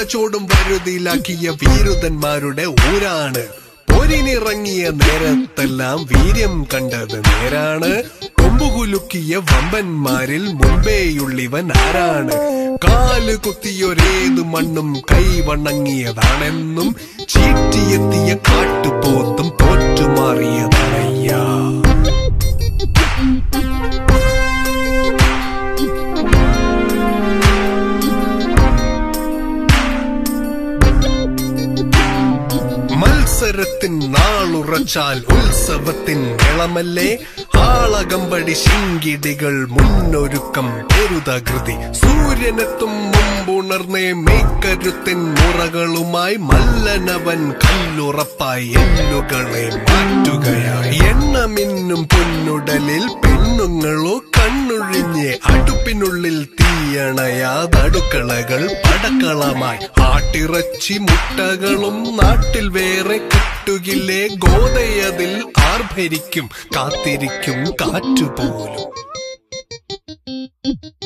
പടച്ചോടും വരുതിയിലാക്കിയ വീരുതന്മാരുടെ ഊരാണ് പോരിനിറങ്ങിയ നേരത്തെല്ലാം വീര്യം കണ്ടത് നേരാണ് കൊമ്പുകുലുക്കിയ വമ്പന്മാരിൽ മുൻപേയുള്ളിവൻ ആരാണ് കാല് കുത്തിയൊരേതു മണ്ണും കൈവണങ്ങിയതാണെന്നും ചീറ്റിയെത്തിയ കാട്ടുപോത്തും തോറ്റുമാറിയതയ്യാ മത്സരത്തിൻ നാളുറച്ചാൽ ഉത്സവത്തിൻ ഇളമല്ലേ ആളകമ്പടി ശിങ്കിടികൾ മുന്നൊരുക്കം പെരുതകൃതി സൂര്യനെത്തും മുമ്പുണർന്നേ മേക്കരുത്തിൻ മുറകളുമായി മല്ലനവൻ കല്ലുറപ്പായി എല്ലുകളെ മാറ്റുകയായി എണ്ണമിന്നും പൊന്നുടലിൽ പെണ്ണുങ്ങളോ കണ്ണൊഴിഞ്ഞ് അടുപ്പിനുള്ളിൽ തീയണയാതടുക്കളകൾ പടക്കളമായി ആട്ടിറച്ചി മുട്ടകളും നാട്ടിൽ വേറെ കിട്ടുകില്ലേ ഗോതയതിൽ ആർഭരിക്കും കാത്തിരിക്കും കാറ്റുപോലും